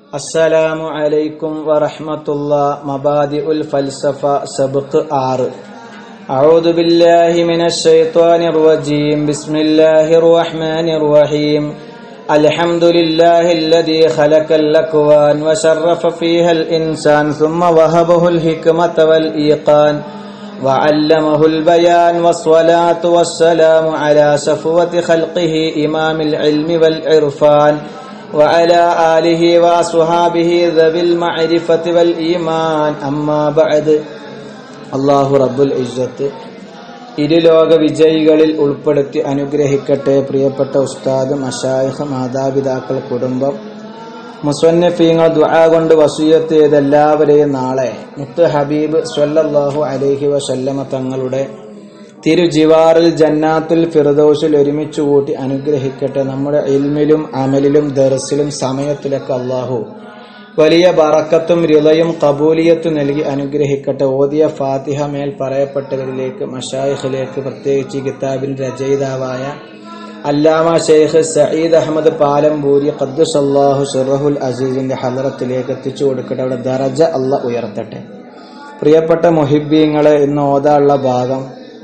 السلام عليكم ورحمة الله مبادئ الفلسفة سبق آر أعوذ بالله من الشيطان الرجيم بسم الله الرحمن الرحيم الحمد لله الذي خلق الأكوان وشرف فيها الإنسان ثم وهبه الحكمة والإيقان وعلمه البيان والصلاة والسلام على صفوة خلقه إمام العلم والعرفان وعلى آله وأصحابه ذوي المعرفة والإيمان أما بعد അള്ളാഹു റബ്ബുൽ ഇസ്സത്ത് ഇരുലോക വിജയികളിൽ ഉൾപ്പെടുത്തി അനുഗ്രഹിക്കട്ടെ പ്രിയപ്പെട്ട ഉസ്താദ് മഷായിഖ് മാതാപിതാക്കൾ കുടുംബം മുസന്നഫീങ്ങൾ ദുആ കൊണ്ട് വസൂയത്ത് ചെയ്ത എല്ലാവരെയും നാളെ മുത്ത് ഹബീബ് സ്വല്ലല്ലാഹു അലൈഹി വസല്ലമ തങ്ങളുടെ തിരുജിവാറിൽ ജന്നാത്തുൽ ഫിർദൗസിൽ ഒരുമിച്ച് കൂട്ടി അനുഗ്രഹിക്കട്ടെ നമ്മുടെ ഇൽമിലും അമലിലും ദർസിലും സമയത്തിലൊക്കെ അള്ളാഹു വലിയ ബറക്കത്തും റിളയും കബൂലിയത്തും നൽകി അനുഗ്രഹിക്കട്ടെ ഓതിയ ഫാത്തിഹ മേൽ പറയപ്പെട്ടവരിലേക്ക് മഷായിഖിലേക്ക് പ്രത്യേകിച്ച് ഈ കിതാബിന്റെ രചയിതാവായ അല്ലാമ ഷെയ്ഖ് സയ്യിദ് അഹമ്മദ് പാലംപൂരി ഖദ്ദുസ് അള്ളാഹു ഷെറഹുൽ അസീസിന്റെ ഹലറത്തിലേക്ക് എത്തിച്ചു കൊടുക്കട്ടെ അവിടെ ദറജ അല്ല ഉയർത്തട്ടെ പ്രിയപ്പെട്ട മുഹിബീങ്ങളെ ഇന്ന് ഓതാനുള്ള ഭാഗം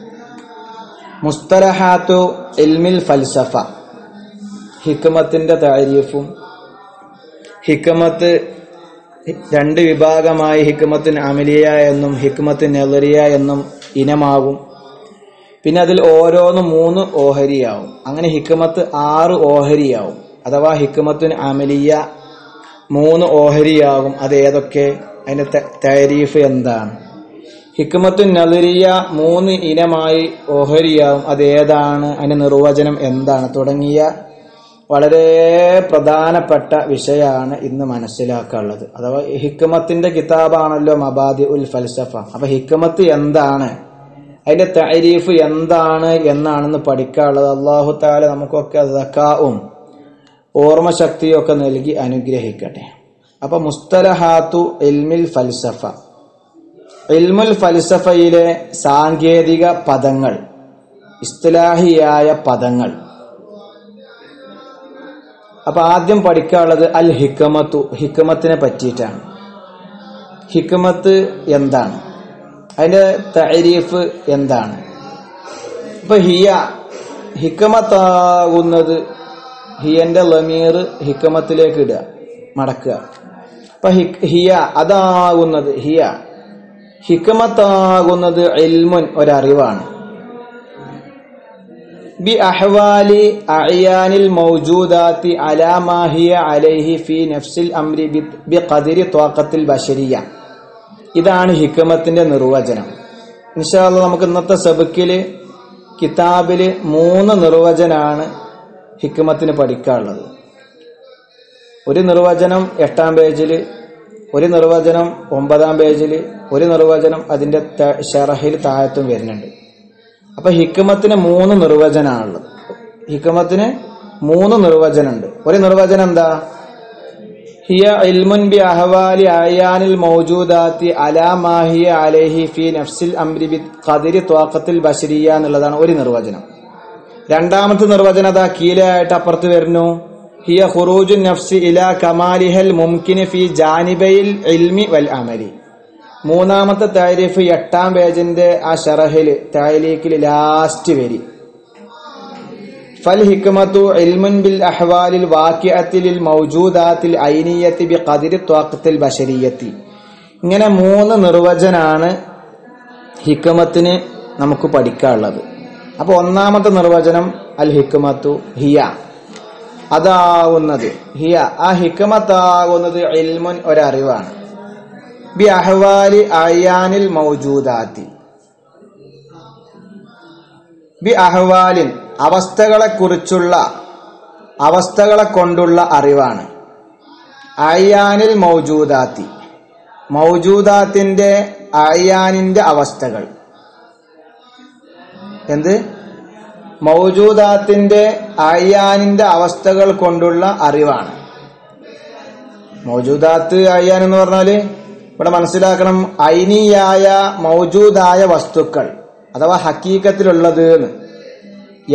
മുസ്തലഹാത്തു ഇൽമിൽ ഫൽസഫ ഹിക്മത്തിന്റെ താരീഫും ഹിക്മത്ത് രണ്ട് വിഭാഗമായി ഹിക്മത്തിന് അമലിയ എന്നും ഹിക്മത്ത് നെലറിയ എന്നും ഇനമാകും പിന്നെ അതിൽ ഓരോന്ന് മൂന്ന് ഓഹരിയാവും അങ്ങനെ ഹിക്മത്ത് ആറ് ഓഹരിയാവും അഥവാ ഹിക്മത്തിന് അമലിയ മൂന്ന് ഓഹരിയാകും അത് ഏതൊക്കെ അതിന്റെ താരീഫ് എന്താണ് ഹിക്മത്തു നദരിയ മൂന്ന് ഇനമായി ഓഹരിയാവും അത് ഏതാണ് അതിന്റെ നിർവചനം എന്താണ് തുടങ്ങിയ വളരെ പ്രധാനപ്പെട്ട വിഷയമാണ് ഇന്ന് മനസ്സിലാക്കാനുള്ളത് അഥവാ ഹിക്മത്തിന്റെ കിതാബാണല്ലോ മബാദി ഉൽ ഫൽസഫ അപ്പൊ ഹിക്മത്ത് എന്താണ് അതിന്റെ താരീഫ് എന്താണ് എന്നാണെന്ന് പഠിക്കാനുള്ളത് അള്ളാഹു താല നമുക്കൊക്കെ ദക്കാവും ഓർമ്മശക്തിയും ഒക്കെ നൽകി അനുഗ്രഹിക്കട്ടെ അപ്പൊ മുസ്തലഹാത്തു ഇൽമിൽ ഫൽസഫ ഇൽമുൽ ഫൽസഫയിലെ സാങ്കേതിക പദങ്ങൾ ഇസ്തലാഹിയായ പദങ്ങൾ അപ്പൊ ആദ്യം പഠിക്കാനുള്ളത് അൽ ഹിക്കമത്തു ഹിക്കമത്തിനെ പറ്റിയിട്ടാണ് ഹിക്കമത്ത് എന്താണ് അതിന്റെ തരീഫ് എന്താണ് ഇപ്പൊ ഹിയ ഹിക്കമത്താകുന്നത് ഹിയന്റെ ലമീർ ഹിക്കമത്തിലേക്ക് ഇടുക മടക്കുക അപ്പൊ ഹിയ അതാകുന്നത് ഹിയ ഹിക്കമത്താകുന്നത് ഇൽമുൻ ഒരറിവാണ് ബി അഹ്വാലി അയാനിൽ മൗജൂദാത്തി അലാമാഹിയ അലൈഹി ഫി നഫ്സിൽ അംരി ബി ഖദിരി ത്വാഖത്തിൽ ബഷരിയ ഇതാണ് ഹിക്കമത്തിന്റെ നിർവചനം നിഷാല്ല നമുക്ക് ഇന്നത്തെ സബക്കില് കിതാബില് മൂന്ന് നിർവചനാണ് ഹിക്കമത്തിന് പഠിക്കാനുള്ളത് ഒരു നിർവചനം എട്ടാം പേജില് ഒരു നിർവചനം ഒമ്പതാം പേജിൽ ഒരു നിർവചനം അതിന്റെ ഷറഹിൽ താഴത്തും വരുന്നുണ്ട് അപ്പൊ ഹിക്കമത്തിന് മൂന്ന് നിർവചനമാണുള്ളത് ഹിക്കമത്തിന് മൂന്ന് നിർവചനമുണ്ട് ഒരു നിർവചനം എന്താ ഹിയ ഇൽമുൻ ബി അഹവാലി അയാനിൽ മൗജൂദാത്തി അലാ മാഹിയ അലൈഹി ഫി നഫ്സിൽ അംരി ബി ഖദിരി ത്വാഖത്തിൽ ബഷരിയ എന്നുള്ളതാണ് ഒരു നിർവചനം രണ്ടാമത്തെ നിർവചനം അതാ കീലയായിട്ട് അപ്പുറത്ത് വരുന്നു ഹിയ ഖുറൂജു നഫ്സി ഇല കമാലിഹൽ മുംകിന് ഫി ജാനിബയിൽ ഇൽമി വൽ അമലി മൂന്നാമത്തെ താരീഫ് എട്ടാം പേജിന്റെ ആ ഷറഹിൽ താലീക്കിൽ ലാസ്റ്റ് വരി ഫൽ ഹിക്മത്തു ഇൽമുൻ ബിൽ അഹ്വാലിൽ വാക്യത്തിൽ മൗജൂദാത്തിൽ ഐനിയത്തി ബി ഖദിരി ത്വാഖത്തിൽ ബഷരിയത്തി ഇങ്ങനെ മൂന്ന് നിർവചനാണ് ഹിക്മത്തിന് നമുക്ക് പഠിക്കാനുള്ളത് അപ്പൊ ഒന്നാമത്തെ നിർവചനം അൽ ഹിക്മത്തു ഹിയ അതാകുന്നത് ഹിയ ആ ഹിക്മത്താകുന്നത് ഇൽമുൻ ഒരറിവാണ് ബി അഹ്വാലി അയാനിൽ മൗജൂദാത്തി ബി അഹ്വാലിൻ അവസ്ഥകളെ കുറിച്ചുള്ള അവസ്ഥകളെ കൊണ്ടുള്ള അറിവാണ് അയ്യാനിൽ മൗജൂദാത്തി മൗജൂദാത്തിന്റെ അയ്യാനിന്റെ അവസ്ഥകൾ എന്ത് മൗജൂദാത്തിന്റെ അയ്യാനിന്റെ അവസ്ഥകൾ കൊണ്ടുള്ള അറിവാണ് മൗജൂദാത്ത് അയ്യാൻ എന്ന് പറഞ്ഞാല് ഇവിടെ മനസ്സിലാക്കണം ഐനിയായ മൗജൂദായ വസ്തുക്കൾ അഥവാ ഹക്കീക്കത്തിലുള്ളത് എന്ന്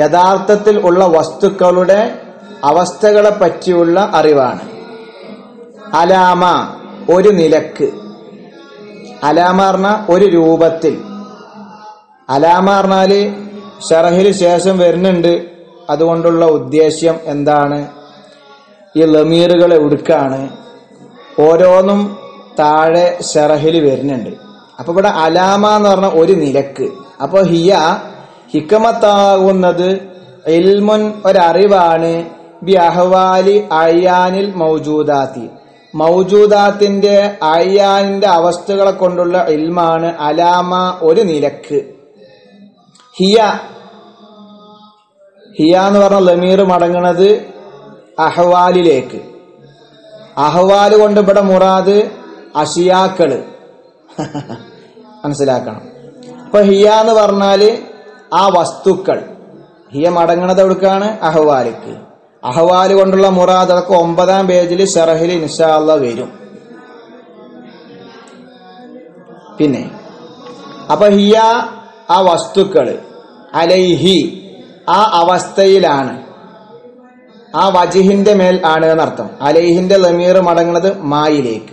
യഥാർത്ഥത്തിൽ ഉള്ള വസ്തുക്കളുടെ അവസ്ഥകളെ പറ്റിയുള്ള അറിവാണ് അലാമ ഒരു നിലക്ക് അലാമ പറഞ്ഞ ഒരു രൂപത്തിൽ അലാമ പറഞ്ഞാല് ഷറഹിന് ശേഷം വരുന്നുണ്ട് അതുകൊണ്ടുള്ള ഉദ്ദേശ്യം എന്താണ് ഈ ലമീറുകൾ എവിടുക്കാണ് ഓരോന്നും താഴെ ഷറഹിൽ വരുന്നുണ്ട് അപ്പൊ ഇവിടെ അലാമ എന്ന് പറഞ്ഞ ഒരു നിലക്ക് അപ്പൊ ഹിയ ഹിക്കമത്താകുന്നത് ഇൽമുൻ ഒരറിവാണ് ബി അഹ്വാലി അയ്യാനിൽ മൗജൂദാത്തി മൗജൂദാത്തിന്റെ അയ്യാനിന്റെ അവസ്ഥകളെ കൊണ്ടുള്ള ഇൽമാണ് അലാമ ഒരു നിലക്ക് ഹിയ ഹിയ എന്ന് പറഞ്ഞ ലമീർ മടങ്ങണത് അഹ്വാലിലേക്ക് അഹ്വാല് കൊണ്ട് ഇവിടെ മുറാദ് അഷിയാക്കള് മനസ്സിലാക്കണം അപ്പൊ ഹിയ എന്ന് പറഞ്ഞാല് ആ വസ്തുക്കൾ ഹിയ മടങ്ങണത് എവിടേക്കാണ് അഹ്വാലിക്ക് അഹ്വാല് കൊണ്ടുള്ള മുറാദ് അതൊക്കെ ഒമ്പതാം പേജിൽ ഷറഹിൽ ഇൻഷാല്ല വരും പിന്നെ അപ്പൊ ഹിയ ആ വസ്തുക്കള് അലൈഹി ആ അവസ്ഥയിലാണ് ആ വജിഹിന്റെ മേൽ ആണ് എന്നർത്ഥം അലൈഹിന്റെ ലമീർ മടങ്ങുന്നത് മായിലേക്ക്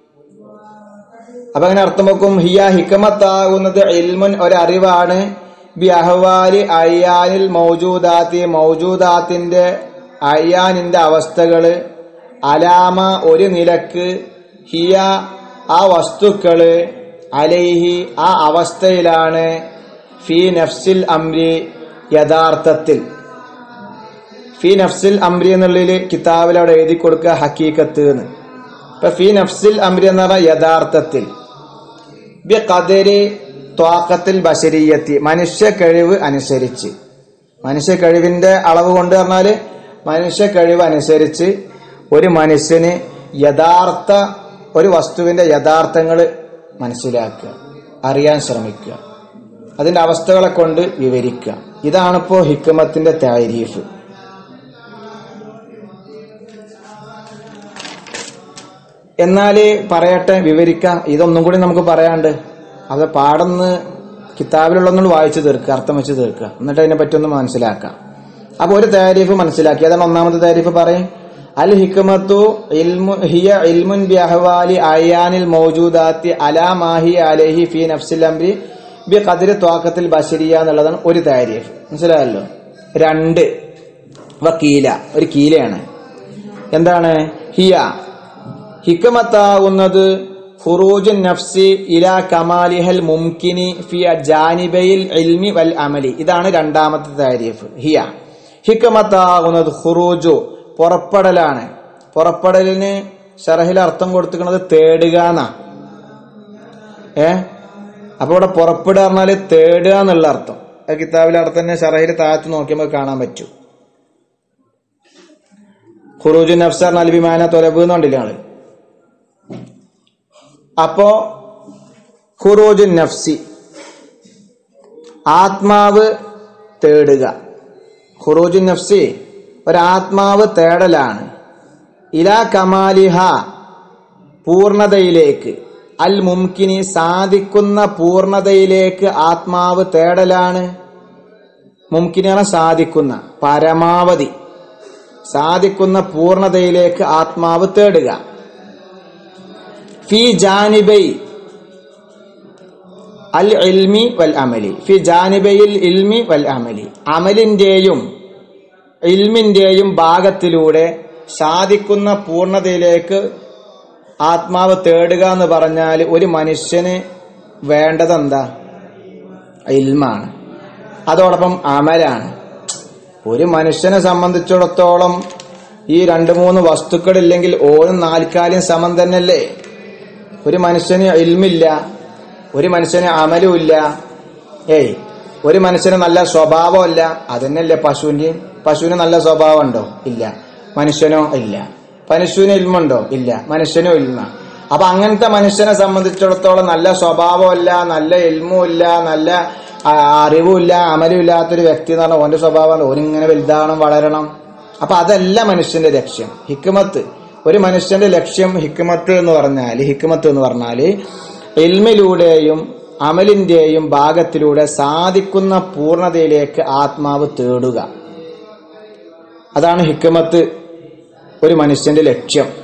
അപ്പൊ അങ്ങനെ അർത്ഥം വെക്കും ഹിയ ഹിക്കമത്താകുന്നത് ഇൽമുൻ ഒരറിവാണ് ബി അഹ്വാലി അയ്യാനിൽ മൗജൂദാത്തി മൗജൂദാത്തിന്റെ അയ്യാനിന്റെ അവസ്ഥകള് അലാമ ഒരു നിലക്ക് ഹിയ ആ വസ്തുക്കള് അലൈഹി ആ അവസ്ഥയിലാണ് ഫി നഫ്സിൽ അംരി യഥാർത്ഥത്തിൽ ഫി നഫ്സിൽ അംരി എന്നുള്ളതിൽ കിതാബിൽ അവിടെ എഴുതി കൊടുക്കുക ഹക്കീക്കത്ത് എന്ന് ഇപ്പൊ ഫി നഫ്സിൽ അംരി എന്ന് പറഞ്ഞാൽ യഥാർത്ഥത്തിൽ ബി കദരി ത്വാക്കത്തിൽ ബശരീയത്തി മനുഷ്യ കഴിവ് അനുസരിച്ച് മനുഷ്യ കഴിവിന്റെ അളവ് കൊണ്ട് പറഞ്ഞാല് മനുഷ്യ കഴിവ് അനുസരിച്ച് ഒരു മനുഷ്യന് യഥാർത്ഥ ഒരു വസ്തുവിന്റെ യഥാർത്ഥങ്ങൾ മനസ്സിലാക്കുക അറിയാൻ ശ്രമിക്കുക അതിന്റെ അവസ്ഥകളെ കൊണ്ട് വിവരിക്കുക ഇതാണിപ്പോ ഹിക്കമത്തിന്റെ താരീഫ് എന്നാല് പറയട്ടെ വിവരിക്കാം ഇതൊന്നും കൂടി നമുക്ക് പറയാണ്ട് അത് പാടന്ന് കിതാബിലുള്ളൊന്നും വായിച്ചു തീർക്കുക അർത്ഥം വെച്ച് തീർക്കുക എന്നിട്ട് അതിനെ പറ്റി ഒന്ന് മനസ്സിലാക്കാം അപ്പൊ ഒരു താരീഫ് മനസ്സിലാക്കി അതാണ് ഒന്നാമത്തെ താരീഫ് പറയും അൽ ഹിക്മത്തു ഇൽമു ഹിയ ഇൽമുൻ ബി അഹ്വാലി അയാനിൽ മൗജൂദാത്തി അലാ മാഹി അലൈഹി ഫി നഫ്സിൽ അംരി ബി ഖദ്രി ത്വാക്കത്തിൽ ബശരിയ എന്നുള്ളതാണ് ഒരു താരീഫ് മനസ്സിലായല്ലോ രണ്ട് വക്കീല ഒരു കീലയാണ് എന്താണ് ഹിയ ഹിക്കമത്താകുന്നത് ഖുറൂജുൻ നഫ്സി ഇലാ കമാലിഹൽ മുംകിനി ഫിയ ജാനിബയിൽ ഇൽമി വൽ അമലി ഇതാണ് രണ്ടാമത്തെ താരീഫ് ഹിയ ഹിക്കമത്താകുന്നത് ഖുറൂജു പുറപ്പെടലാണ് പുറപ്പെടലിന് ഷറഹിൽ അർത്ഥം കൊടുത്തിരിക്കുന്നത് തേടുക എന്നാ ഏ അപ്പൊ ഇവിടെ പുറപ്പെടുക പറഞ്ഞാല് തേടുക എന്നുള്ള അർത്ഥം ആ കിതാബിലെ അർത്ഥം തന്നെ ഷറഹിൽ താഴത്ത് നോക്കിയപ്പോൾ കാണാൻ പറ്റും ഖുറൂജു നഫ്സ് പറഞ്ഞാൽ വിമാന തൊലബ് എന്നുണ്ടല്ലേ ആള് അപ്പോ ഖുറൂജു നഫ്സി ആത്മാവ് തേടുക ഖുറൂജു നഫ്സി ഒരാത്മാവ് തേടലാണ് ഇലാ കമാലിഹ പൂർണതയിലേക്ക് അൽ മുംകിനി സാധിക്കുന്ന പൂർണതയിലേക്ക് ആത്മാവ് തേടലാണ് മുംകിനാണ് സാധിക്കുന്ന പരമാവധി സാധിക്കുന്ന പൂർണതയിലേക്ക് ആത്മാവ് തേടുക ഫി ജാനിബൈ അൽ ഇൽമി വൽ അമലി ഫി ജാനിബയിൽ ഇൽമി വൽ അമലി അമലിന്റെയും ഇൽമിന്റെയും ഭാഗത്തിലൂടെ സാധിക്കുന്ന പൂർണതയിലേക്ക് ആത്മാവ് തേടുക എന്ന് പറഞ്ഞാൽ ഒരു മനുഷ്യന് വേണ്ടതെന്താ ഇൽമാണ് അതോടൊപ്പം അമലാണ് ഒരു മനുഷ്യനെ സംബന്ധിച്ചിടത്തോളം ഈ രണ്ട് മൂന്ന് വസ്തുക്കളില്ലെങ്കിൽ ഓരോ നാൽക്കാലും സമം തന്നെയല്ലേ ഒരു മനുഷ്യന് ഇൽമില്ല ഒരു മനുഷ്യന് അമലുമില്ല ഏയ് ഒരു മനുഷ്യന് നല്ല സ്വഭാവമല്ല അതന്നെയല്ലേ പശുവിന്റെ പശുവിന് നല്ല സ്വഭാവം ഉണ്ടോ ഇല്ല മനുഷ്യനോ ഇല്ല മനുഷ്യന് ഇൽമുണ്ടോ ഇല്ല മനുഷ്യനോ ഇൽമ അപ്പൊ അങ്ങനത്തെ മനുഷ്യനെ സംബന്ധിച്ചിടത്തോളം നല്ല സ്വഭാവമല്ല നല്ല ഇൽമുമില്ല നല്ല ആ, അറിവുമില്ല അമലുമില്ലാത്തൊരു വ്യക്തി എന്ന് പറഞ്ഞാൽ ഓന്റെ സ്വഭാവം ഓനിങ്ങനെ വലുതാവണം വളരണം അപ്പൊ അതല്ല മനുഷ്യന്റെ ലക്ഷ്യം ഹിക്മത്ത് ഒരു മനുഷ്യന്റെ ലക്ഷ്യം ഹിക്മത്ത് എന്ന് പറഞ്ഞാൽ ഹിക്മത്ത് എന്ന് പറഞ്ഞാല് ഇൽമിലൂടെയും അമലിന്റെയും ഭാഗത്തിലൂടെ സാധിക്കുന്ന പൂർണതയിലേക്ക് ആത്മാവ് തേടുക അതാണ് ഹിക്മത്ത് ഒരു മനുഷ്യന്റെ ലക്ഷ്യം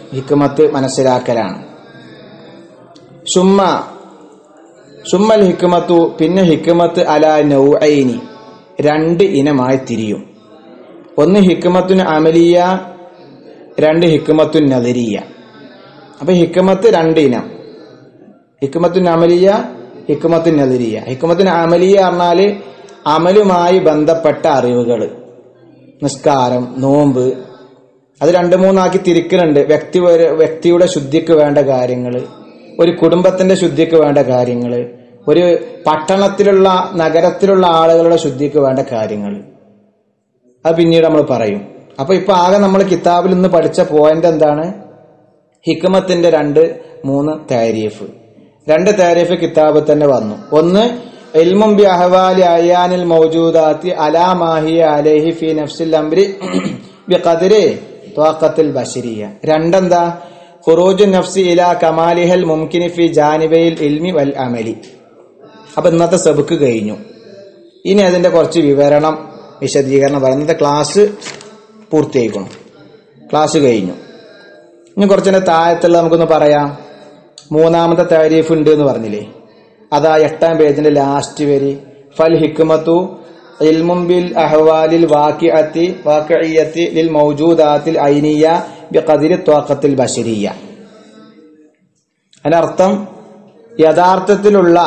ഹിക്മത്ത് മനസ്സിലാക്കലാണ് സുമ്മ സുമ്മൽ ഹിക്മത്തു പിന്നെ ഹിക്മത്ത് അല നൗഐനി രണ്ട് ഇനമായി തിരിയും ഒന്ന് ഹിക്മത്തുൻ അമലിയ രണ്ട് ഹിക്മത്തുൻ നദരിയ അപ്പൊ ഹിക്മത്ത് രണ്ട് ഇനം ഹിക്മത്തുൻ അമലിയ ഹിക്മത്തുൻ നദരിയ ഹിക്മത്തുൻ അമലിയ പറഞ്ഞാല് അമലുമായി ബന്ധപ്പെട്ട അറിവുകൾ നിസ്കാരം നോമ്പ് അത് രണ്ട് മൂന്നാക്കി തിരിക്കുന്നുണ്ട് വ്യക്തി വ്യക്തിയുടെ ശുദ്ധിക്ക് വേണ്ട കാര്യങ്ങൾ ഒരു കുടുംബത്തിന്റെ ശുദ്ധിക്ക് വേണ്ട കാര്യങ്ങൾ ഒരു പട്ടണത്തിലുള്ള നഗരത്തിലുള്ള ആളുകളുടെ ശുദ്ധിക്ക് വേണ്ട കാര്യങ്ങൾ അത് പിന്നീട് നമ്മൾ പറയും അപ്പൊ ഇപ്പൊ ആകെ നമ്മൾ കിതാബിൽ നിന്ന് പഠിച്ച പോയിന്റ് എന്താണ് ഹിക്മത്തിന്റെ രണ്ട് മൂന്ന് താരീഫ് രണ്ട് താരീഫ് കിതാബിൽ തന്നെ വന്നു ഒന്ന് ഇൽമും ബി അഹ്വാലി അയ്യാനിൽ മൗജൂദാത്തി അലാ മാഹിയ അലൈഹി ഫി നഫ്സിൽ അംരി ബി ഖദരി ത്വാഖത്തിൽ ബശരിയ രണ്ടെന്താ ഖുറൂജു നഫ്സി ഇലാ കമാലിഹൽ മുംകിനി ഫി ജാനിബയിൽ ഇൽമി വൽ അമലി അപ്പൊ ഇന്നത്തെ സബുക്ക് കഴിഞ്ഞു ഇനി അതിന്റെ കുറച്ച് വിവരണം വിശദീകരണം പറയാം ഇന്നത്തെ ക്ലാസ് പൂർത്തിയായിക്കണം ക്ലാസ് കഴിഞ്ഞു ഇനി കുറച്ചിന്റെ താഴത്തുള്ള നമുക്കൊന്ന് പറയാം മൂന്നാമത്തെ താരീഫ് ഉണ്ട് എന്ന് പറഞ്ഞില്ലേ അതാ എട്ടാം പേജിന്റെ ലാസ്റ്റ് വരി ഫൽ ഹിക്മത്തു ഇൽമും ബിൽ അഹ്വാലിൽ വാക്കിഅത്തി വാക്കിയത്തി ലിൽ മൗജൂദാത്തിൽ ഐനിയ ബി ഖദിരി ത്വാഖത്തിൽ ബശരിയ അതിനർത്ഥം യഥാർത്ഥത്തിലുള്ള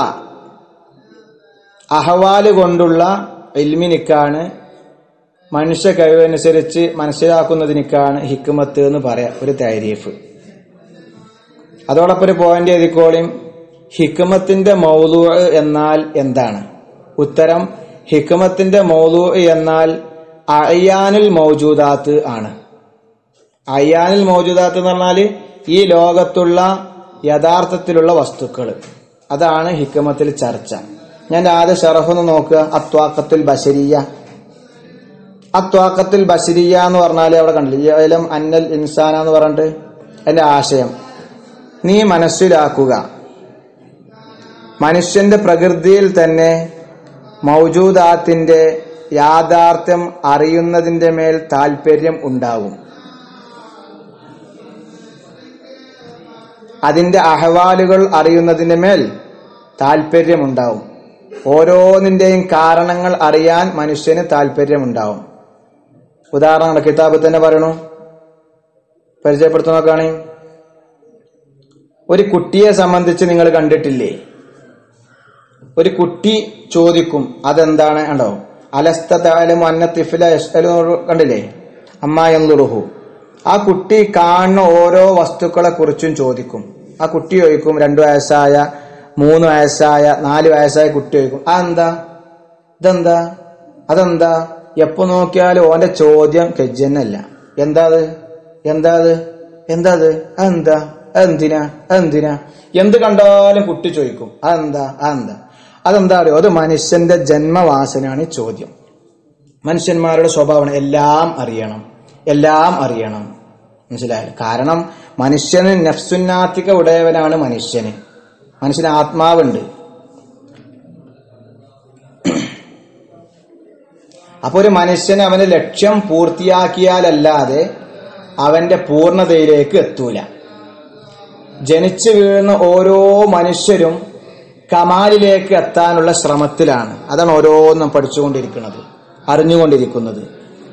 അഹവാല് കൊണ്ടുള്ള ഇൽമിനിക്കാണ് മനുഷ്യ കഴിവനുസരിച്ച് മനസ്സിലാക്കുന്നതിനിക്കാണ് ഹിക്മത്ത് എന്ന് പറയാം ഒരു താരീഫ് അതോടൊപ്പം ഒരു പോയിന്റ് എഴുതിക്കോളിയും ഹിക്മത്തിന്റെ മൗലു എന്നാൽ എന്താണ് ഉത്തരം ഹിക്മത്തിന്റെ മൗലു എന്നാൽ അയ്യാനുൽ മൗജൂദാത്ത് ആണ് അയ്യാനുൽ മൗജൂദാത്ത് എന്ന് പറഞ്ഞാല് ഈ ലോകത്തുള്ള യഥാർത്ഥത്തിലുള്ള വസ്തുക്കൾ അതാണ് ഹിക്മത്തിൽ ചർച്ച ഞാൻ ആദ്യ ഷറഫൊന്ന് നോക്കുക അത്വാക്കത്തിൽ ബശരിയ അത്വാക്കത്തിൽ ബശരിയ എന്ന് പറഞ്ഞാൽ അവിടെ കണ്ടില്ല ഏലം അന്നൽ ഇൻസാന എന്ന് പറഞ്ഞിട്ട് എന്റെ ആശയം നീ മനസ്സിലാക്കുക മനുഷ്യന്റെ പ്രകൃതിയിൽ തന്നെ മൗജൂദാത്തിന്റെ യാഥാർത്ഥ്യം അറിയുന്നതിന്റെ മേൽ താല്പര്യം ഉണ്ടാവും അതിന്റെ അഹവാലുകൾ അറിയുന്നതിന്റെ മേൽ താല്പര്യമുണ്ടാവും ഓരോന്നിന്റെയും കാരണങ്ങൾ അറിയാൻ മനുഷ്യന് താല്പര്യമുണ്ടാവും ഉദാഹരണങ്ങൾ കിതാബ് തന്നെ പറയണു പരിചയപ്പെടുത്തു നോക്കാണ് ഒരു കുട്ടിയെ സംബന്ധിച്ച് നിങ്ങൾ കണ്ടിട്ടില്ലേ ഒരു കുട്ടി ചോദിക്കും അതെന്താണ് കണ്ടോ അലസ്തലും അന്ന തിഫില യസ്അലു കണ്ടില്ലേ അമ്മ എന്നുറുഹു ആ കുട്ടി കാണുന്ന ഓരോ വസ്തുക്കളെ കുറിച്ചും ചോദിക്കും ആ കുട്ടി ചോദിക്കും രണ്ടു വയസ്സായ മൂന്ന് വയസ്സായ നാല് വയസ്സായ കുട്ടി ചോദിക്കും അതെന്താ ഇതെന്താ അതെന്താ എപ്പോ നോക്കിയാലും ഓന്റെ ചോദ്യം കെജ്ജന്നല്ല എന്താ അത് എന്താ അത് എന്താ അത് അതെന്താ അതെന്തിനാ അതെന്തിനാ എന്ത് കണ്ടാലും കുട്ടി ചോദിക്കും അതെന്താ അതെന്താ അതെന്താ അറിയോ അത് മനുഷ്യന്റെ ജന്മവാസനാണ് ഈ ചോദ്യം മനുഷ്യന്മാരുടെ സ്വഭാവമാണ് എല്ലാം അറിയണം എല്ലാം അറിയണം മനസ്സിലായാലും കാരണം മനുഷ്യന് നഫ്സുന്നാത്തിക ഉടയവനാണ് മനുഷ്യന് മനുഷ്യന് ആത്മാവുണ്ട് അപ്പൊ ഒരു മനുഷ്യന് അവന്റെ ലക്ഷ്യം പൂർത്തിയാക്കിയാലല്ലാതെ അവന്റെ പൂർണ്ണതയിലേക്ക് എത്തൂല ജനിച്ചു വീഴുന്ന ഓരോ മനുഷ്യരും കമാലിലേക്ക് എത്താനുള്ള ശ്രമത്തിലാണ് അതാണ് ഓരോന്നും പഠിച്ചുകൊണ്ടിരിക്കുന്നത് അറിഞ്ഞുകൊണ്ടിരിക്കുന്നത്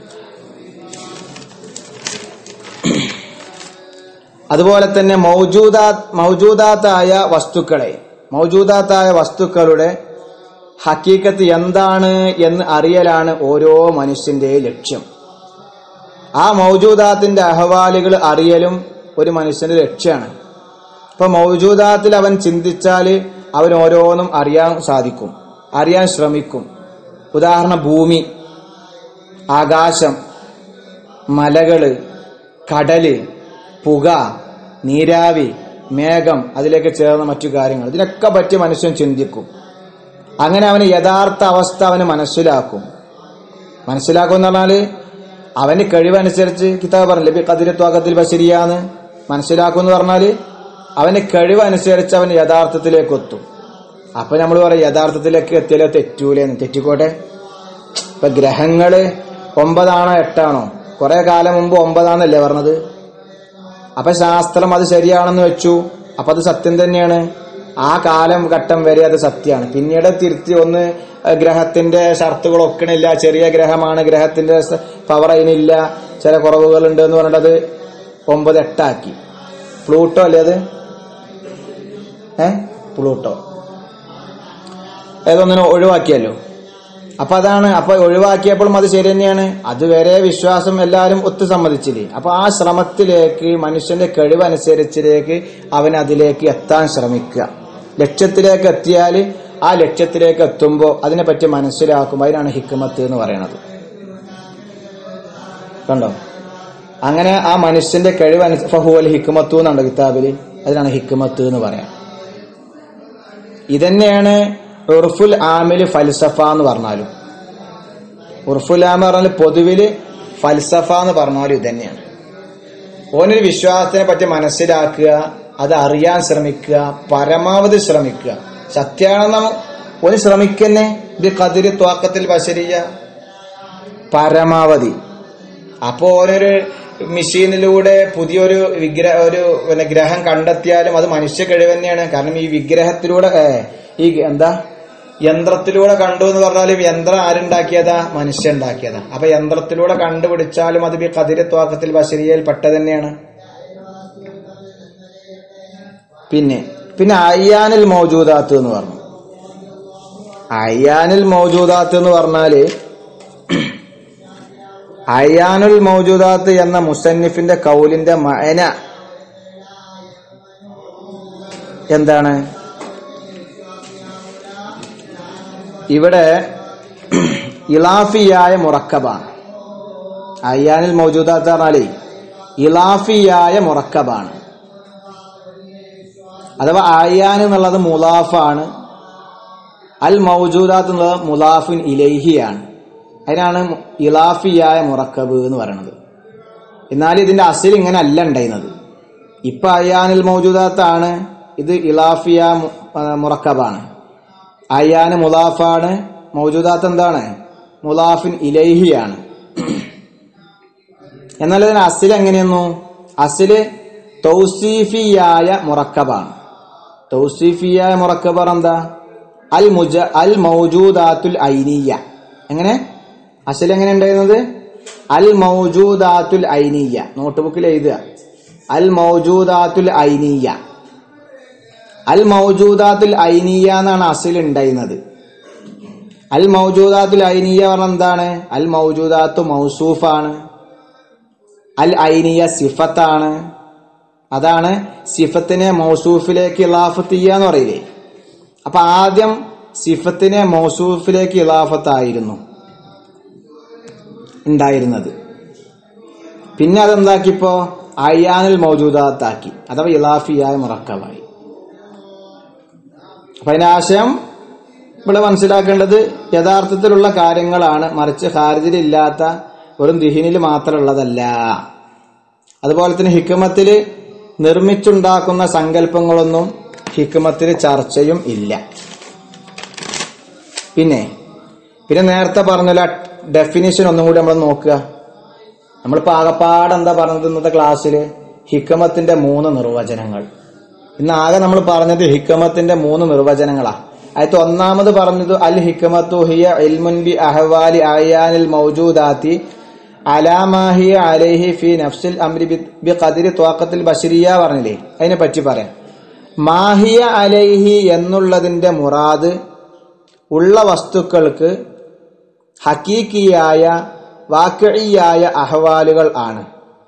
അതുപോലെ തന്നെ മൗജൂദാ മൗജൂദാത്തായ വസ്തുക്കളെ മൗജൂദാത്തായ വസ്തുക്കളുടെ ഹക്കീക്കത്ത് എന്താണ് എന്ന് അറിയലാണ് ഓരോ മനുഷ്യന്റെ ലക്ഷ്യം ആ മൗജൂദാത്തിന്റെ അഹവാലുകൾ അറിയലും ഒരു മനുഷ്യന്റെ ലക്ഷ്യമാണ് ഇപ്പൊ മൗജൂദാത്തിൽ അവൻ ചിന്തിച്ചാൽ അവൻ ഓരോന്നും അറിയാൻ സാധിക്കും അറിയാൻ ശ്രമിക്കും ഉദാഹരണം ഭൂമി ആകാശം മലകള് കടല് പുക നീരാവി മേഘം അതിലേക്ക് ചേർന്ന മറ്റു കാര്യങ്ങൾ ഇതിനൊക്കെ പറ്റി മനുഷ്യൻ ചിന്തിക്കും അങ്ങനെ അവന് യഥാർത്ഥ അവസ്ഥ അവന് മനസ്സിലാക്കും മനസ്സിലാക്കും എന്ന് പറഞ്ഞാല് അവന് കഴിവനുസരിച്ച് കിതാബ് പറഞ്ഞില്ലേ ബി കതിരത്വാക്കത്തിൽ ബശരിയാന്ന് മനസ്സിലാക്കും എന്ന് പറഞ്ഞാല് അവന് കഴിവനുസരിച്ച് അവൻ യഥാർത്ഥത്തിലേക്ക് എത്തും അപ്പൊ നമ്മൾ പറയും യഥാർത്ഥത്തിലേക്ക് എത്തിയാലോ തെറ്റൂലേന്ന് തെറ്റിക്കോട്ടെ ഇപ്പൊ ഗ്രഹങ്ങള് ഒമ്പതാണോ എട്ടാണോ കുറെ കാലം മുമ്പ് ഒമ്പതാന്നല്ലേ പറഞ്ഞത് അപ്പൊ ശാസ്ത്രം അത് ശരിയാണെന്ന് വെച്ചു അപ്പൊ അത് സത്യം തന്നെയാണ് ആ കാലം ഘട്ടം വരെ അത് സത്യമാണ് പിന്നീട് തിരുത്തി ഒന്ന് ഗ്രഹത്തിന്റെ ഷർത്തുകൾ ഒക്കണില്ല ചെറിയ ഗ്രഹമാണ് ഗ്രഹത്തിന്റെ പവർ അതിനില്ല ചില കുറവുകളുണ്ട് എന്ന് പറഞ്ഞിട്ട് അത് ഒമ്പത് എട്ടാക്കി പ്ലൂട്ടോ അല്ലേ അത് ഏ പ്ലൂട്ടോ ഏതൊന്നിനെ ഒഴിവാക്കിയല്ലോ അപ്പൊ അതാണ് അപ്പൊ ഒഴിവാക്കിയപ്പോഴും അത് ശരി തന്നെയാണ് അതുവരെ വിശ്വാസം എല്ലാവരും ഒത്തു സമ്മതിച്ചില്ലേ അപ്പൊ ആ ശ്രമത്തിലേക്ക് മനുഷ്യന്റെ കഴിവനുസരിച്ചിലേക്ക് അവൻ അതിലേക്ക് എത്താൻ ശ്രമിക്കുക ലക്ഷ്യത്തിലേക്ക് എത്തിയാൽ ആ ലക്ഷ്യത്തിലേക്ക് എത്തുമ്പോൾ അതിനെപ്പറ്റി മനസ്സിലാക്കും അതിനാണ് ഹിക്മത്ത് എന്ന് പറയുന്നത് കണ്ടോ അങ്ങനെ ആ മനുഷ്യന്റെ കഴിവ് ഫഹുവൽ ഹിക്മത്തു എന്നുണ്ട് കിതാബില് അതിനാണ് ഹിക്മത്ത് എന്ന് പറയാം ഇതന്നെയാണ് ഉർഫുൽ ആമില് ഫൽസഫ എന്ന് പറഞ്ഞാലും ഉർഫുൽ ആമ പറഞ്ഞാൽ പൊതുവില് ഫൽസഫ എന്ന് പറഞ്ഞാലും ഇതന്നെയാണ് ഓനൊരു വിശ്വാസത്തിനെ പറ്റി മനസ്സിലാക്കുക അത് അറിയാൻ ശ്രമിക്കുക പരമാവധി ശ്രമിക്കുക സത്യാണെന്ന് ഒന്ന് ശ്രമിക്കുന്നേ ഇത് കതിരി ത്വാക്കത്തിൽ ബശരിയ പരമാവധി അപ്പോ ഓരോരു മെഷീനിലൂടെ പുതിയൊരു വിഗ്രഹ ഒരു പിന്നെ ഗ്രഹം കണ്ടെത്തിയാലും അത് മനുഷ്യ കഴിവ് തന്നെയാണ് കാരണം ഈ വിഗ്രഹത്തിലൂടെ ഏ, ഈ എന്താ യന്ത്രത്തിലൂടെ കണ്ടു എന്ന് പറഞ്ഞാലും യന്ത്രം ആരുണ്ടാക്കിയതാ മനുഷ്യ ഉണ്ടാക്കിയതാ അപ്പൊ യന്ത്രത്തിലൂടെ കണ്ടുപിടിച്ചാലും അത് ഈ കതിരത്വാക്കത്തിൽ ബഷരിയയിൽ പെട്ട തന്നെയാണ് പിന്നെ പിന്നെ അയ്യാനിൽ മൗജൂദാത്ത് എന്ന് പറഞ്ഞു അയ്യാനിൽ മൗജൂദാത്ത് എന്ന് പറഞ്ഞാല് അയ്യാനുൽ മൗജൂദാത്ത് എന്ന മുസന്നിഫിന്റെ കൗലിന്റെ മയന എന്താണ് ഇവിടെ ഇലാഫിയായ മുറക്കബാണ് അയ്യാനിൽ മൗജൂദാത്ത് പറഞ്ഞാലേ ഇലാഫിയായ മുറക്കബാണ് അഥവാ അയ്യാൻ എന്നുള്ളത് മുലാഫാണ് അൽ മൗജൂദാത്ത് എന്നുള്ളത് മുലാഫിൻ ഇലൈഹിയാണ് അതിനാണ് ഇലാഫിയായ മുറക്കബ് എന്ന് പറയുന്നത് എന്നാൽ ഇതിന്റെ അസിൽ ഇങ്ങനെ അല്ല ഉണ്ടായിരുന്നത് ഇപ്പൊ അയ്യാനിൽ മൗജൂദാത്താണ് ഇത് ഇലാഫിയ മു- ആ, മുറക്കബാണ് അയ്യാന് മുലാഫാണ് മൗജൂദാത്ത് എന്താണ് മുലാഫിൻ ഇലൈഹിയാണ് എന്നാൽ ഇതിന് അസിൽ എങ്ങനെയെന്നു അസില് തൗസീഫിയായ മുറക്കബാണ് തൗസീഫിയായ മുറക്കബ് എന്താ അൽ മുജ അൽ മൗജൂദാത്തുൽ ഐനിയ എങ്ങനെ അസിൽ എങ്ങനെ ഉണ്ടായിരുന്നത് അൽ മൗജൂദാത്തുൽ ഐനിയ നോട്ട് ബുക്കിൽ എഴുതുക അൽ മൗജൂദാത്തുൽ ഐനിയ അൽ മൗജൂദാത്തുൽ ഐനിയ എന്നാണ് അസിൽ ഉണ്ടായിരുന്നത് അൽ മൗജൂദാത്തുൽ ഐനിയ പറഞ്ഞ എന്താണ് അൽ മൗജൂദാത്തു മൗസൂഫാണ് അൽ ഐനിയ സിഫത്താണ് അതാണ് സിഫത്തിനെ മൗസൂഫിലേക്ക് ഇലാഫത്ത് ചെയ്യുക എന്ന് പറയില്ലേ അപ്പൊ ആദ്യം സിഫത്തിനെ മൗസൂഫിലേക്ക് ഇലാഫത്തായിരുന്നു ഉണ്ടായിരുന്നത് പിന്നെ അതെന്താക്കിപ്പോ അയ്യാനിൽ മൗജൂദാത്താക്കി അഥവാ ഇലാഫിയായ മുറക്കബായി അപ്പൊ അതിന്റെ ആശയം ഇവിടെ മനസ്സിലാക്കേണ്ടത് യഥാർത്ഥത്തിലുള്ള കാര്യങ്ങളാണ് മറിച്ച് ഹാരിജിലില്ലാത്ത വെറും ദിഹിനിൽ മാത്രമുള്ളതല്ല അതുപോലെ തന്നെ ഹിക്കുമത്തിൽ നിർമ്മിച്ചുണ്ടാക്കുന്ന സങ്കല്പങ്ങളൊന്നും ഹിക്കുമത്തിൽ ചർച്ചയും ഇല്ല പിന്നെ പിന്നെ നേരത്തെ പറഞ്ഞ ഡെഫിനിഷൻ ഒന്നും കൂടി നമ്മൾ നോക്കുക നമ്മൾ പാകപ്പാട് എന്താ പറഞ്ഞത് ഇന്നത്തെ ക്ലാസ്സിൽ ഹിക്കമത്തിന്റെ മൂന്ന് നിർവചനങ്ങൾ ഇന്ന് ആകെ നമ്മൾ പറഞ്ഞത് ഹിക്കമത്തിന്റെ മൂന്ന് നിർവചനങ്ങളാ അതിൽ ഒന്നാമത് പറഞ്ഞത് അൽ ഹിക്കമത്തു ഹിയ ഇൽമുൻ ബി അഹ്വാലി അയാനിൽ മൗജൂദാത്തി അലാമാഹിയ അലൈഹി ഫി നഫ്സിൽ അംരി ബി- ബി ഖദിരി ത്വാഖത്തിൽ ബഷരിയ പറഞ്ഞില്ലേ അതിനെ പറ്റി പറയാം മാഹിയ അലൈഹി എന്നുള്ളതിന്റെ മുറാദ് ഉള്ള വസ്തുക്കൾക്ക് ഹക്കീക്കിയായ വാക്കിയായ അഹ്വാലുകൾ ആണ്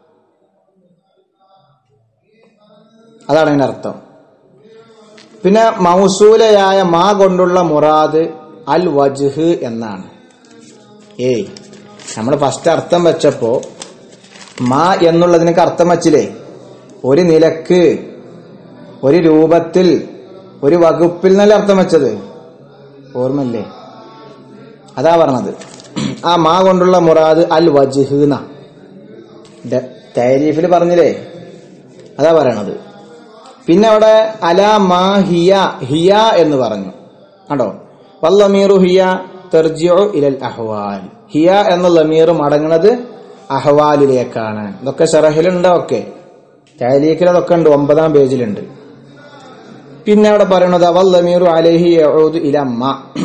അതാണ് അതിന്റെ അർത്ഥം പിന്നെ മൗസൂലയായ മാ കൊണ്ടുള്ള മുറാദ് അൽ വജ്ഹ് എന്നാണ് ഏയ് നമ്മൾ ഫസ്റ്റ് അർത്ഥം വെച്ചപ്പോ മാ എന്നുള്ളതിനൊക്കെ അർത്ഥം വച്ചില്ലേ ഒരു നിലക്ക് ഒരു രൂപത്തിൽ ഒരു വകുപ്പിൽ നല്ല അർത്ഥം വെച്ചത് ഓർമ്മയില്ലേ അതാ പറഞ്ഞത് ആ മാ കൊണ്ടുള്ള മുറാദ് അൽ വജ്ഹ് എന്നാ താരീഫിൽ പറഞ്ഞില്ലേ അതാ പറയണത് പിന്നെ അവിടെ അല മാ ഹിയ ഹിയ എന്ന് പറഞ്ഞു കണ്ടോ വല്ലമീറു ഹിയ തെർജിയോ ഇലൽ അഹ്വാൽ ഹിയ എന്ന ലമീർ മടങ്ങുന്നത് അഹ്വാലിലേക്കാണ് ഇതൊക്കെ ഷറഹിലുണ്ട് ഒക്കെ താലീഖിൽ അതൊക്കെ ഉണ്ട് ഒമ്പതാം പേജിലുണ്ട് പിന്നെ അവിടെ പറയുന്നത് അവൽ ലമീറു അലൈഹി യഊദു ഇല അമ്മ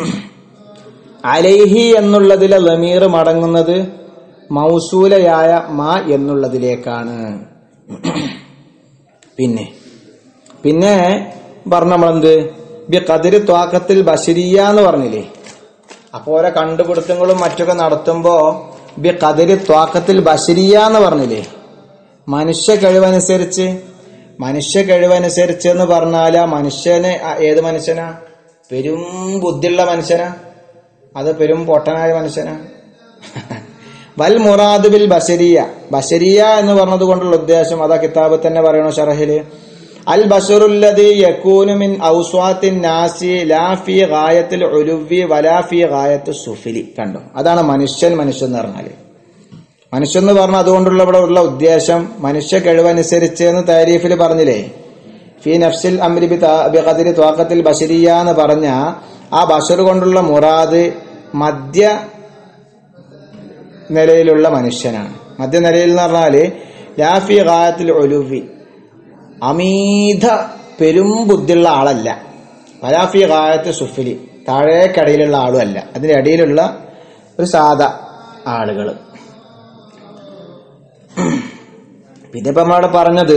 അലൈഹി എന്നുള്ളതിലെ ലമീർ മടങ്ങുന്നത് മൗസൂലയായ മാ എന്നുള്ളതിലേക്കാണ് പിന്നെ പിന്നെ പറഞ്ഞ നമ്മളെന്ത് ബി കതിര് ത്വാക്കത്തിൽ ബഷരിയ എന്ന് പറഞ്ഞില്ലേ അപ്പൊ ഓരോ കണ്ടുപിടുത്തങ്ങളും മറ്റൊക്കെ നടത്തുമ്പോ ബി കതിര് ത്വാക്കത്തിൽ ബഷരിയ എന്ന് പറഞ്ഞില്ലേ മനുഷ്യ കഴിവനുസരിച്ച് മനുഷ്യ കഴിവനുസരിച്ച് എന്ന് പറഞ്ഞാൽ ആ മനുഷ്യന് ആ- ഏത് മനുഷ്യനാ പെരും ബുദ്ധിയുള്ള മനുഷ്യനാ അത് പെരും പൊട്ടനായ മനുഷ്യനാ വൽ മുറാദ് ബിൽ ബഷരിയ ബഷരിയ എന്ന് പറഞ്ഞത് കൊണ്ടുള്ള ഉദ്ദേശം അതാ കിതാബ് തന്നെ പറയണു ഷറഹില് അൽ ബഷറുല്ലതി യക്കൂനു മിൻ ഔസ്വാത്തിൻ നാസി ലാ ഫി ഗായത്തിൽ ഉലുവി വലാ ഫി ഗായത്ത് സുഫിലി കണ്ടോ അതാണ് മനുഷ്യൻ മനുഷ്യൻ എന്ന് പറഞ്ഞാല് മനുഷ്യൻ എന്ന് പറഞ്ഞ അതുകൊണ്ടുള്ള ഇവിടെ ഉള്ള ഉദ്ദേശം മനുഷ്യ കഴിവനുസരിച്ച് എന്ന് താരീഫിൽ പറഞ്ഞില്ലേ ഫി നഫ്സിൽ അമ്രി ബി താ- ബി ഖദരി ത്വാഖത്തിൽ ബഷരിയ എന്ന് പറഞ്ഞ ആ ബഷർ കൊണ്ടുള്ള മുറാദ് മധ്യ നിലയിലുള്ള മനുഷ്യനാണ് മധ്യനിലയിൽ എന്ന് പറഞ്ഞാല് ലാഫി ഗായത്തിൽ ഒലുവി അമീത പെരും ബുദ്ധിയുള്ള ആളല്ല വലാഫി ഗായത്ത് സുഫിലി താഴേക്കടയിലുള്ള ആളും അല്ല അതിന്റെ അടിയിലുള്ള ഒരു സാധാ ആളുകൾ പിന്നെ ഇപ്പൊ നമ്മളവിടെ പറഞ്ഞത്